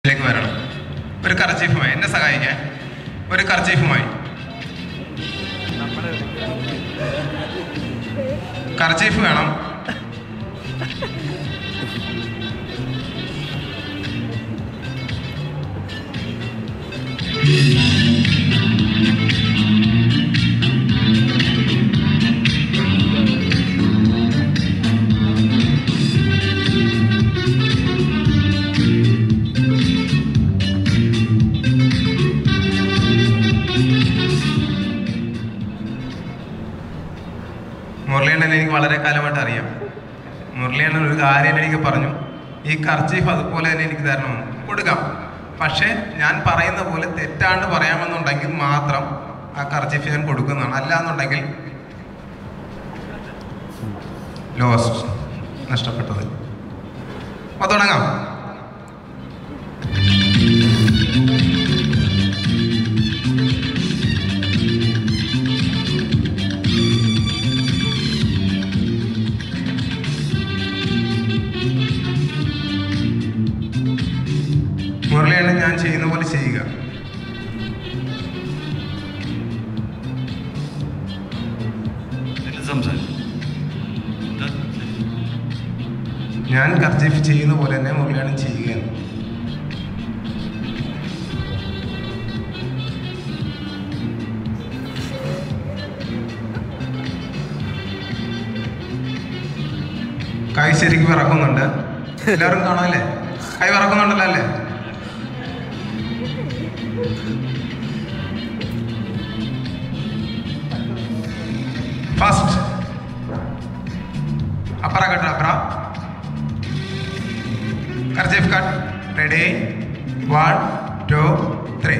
ലേക്ക് വരണം ഒരു കർച്ചീഫുമായി എന്നെ സഹായിക്കാൻ ഒരു കർച്ചീഫുമായി കർച്ചീഫ് വേണം മുരളിയണ്ണൻ എനിക്ക് വളരെ കാലമായിട്ട് അറിയാം മുരളിയണ്ണൻ ഒരു കാര്യം എനിക്ക് പറഞ്ഞു ഈ കർച്ചീഫ് അതുപോലെ തന്നെ എനിക്ക് തരണം കൊടുക്കാം പക്ഷേ ഞാൻ പറയുന്ന പോലെ തെറ്റാണ്ട് പറയാമെന്നുണ്ടെങ്കിൽ മാത്രം ആ കർച്ചീഫ് ഞാൻ കൊടുക്കുന്നതാണ് അല്ല എന്നുണ്ടെങ്കിൽ ലോസ്റ്റ് നഷ്ടപ്പെട്ടത് അപ്പോൾ തുടങ്ങാം മുരളിയാണ് ഞാൻ ചെയ്യുന്ന പോലെ ചെയ്യുക ഇതിൽ സംസാരിക്കും എന്താ? ഞാൻ കർച്ചീഫ് ചെയ്യുന്ന പോലെ തന്നെ മുരളിയാണ് ചെയ്യുക കൈ ശരിക്കും വിറക്കുന്നുണ്ട് എല്ലാവരും കാണാല്ലേ കൈ വിറക്കുന്നുണ്ടല്ലോ അല്ലേ ഫസ്റ്റ് അപ്പറ കട്ട് അപ്പറ kerchief cut ready one two three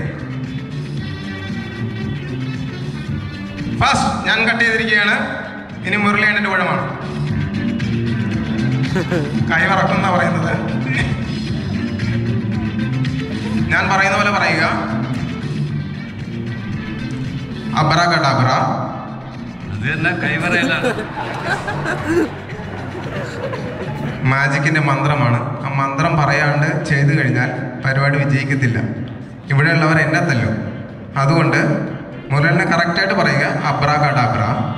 first ഞാൻ കട്ട് ചെയ്തിരിക്കുകയാണ് ഇനി മുരളിയാണ്ടിന്റെ ഊഴമാണ് കൈ വറക്കുന്ന പറയുന്നത് ഞാൻ പറയുന്ന പോലെ പറയുക അബ്ര കട്ട അബ്ര അത് തന്നെ കൈവറയല്ല മാജിക്കിന്റെ മന്ത്രമാണ് ആ മന്ത്രം പറയാണ്ട് ചെയ്തു കഴിഞ്ഞാൽ പരിപാടി വിജയിക്കത്തില്ല ഇവിടെയുള്ളവർ എന്നെ തല്ലും അതുകൊണ്ട് മുരളിനെ കറക്റ്റായിട്ട് പറയുക അബ്ര കടാബ്ര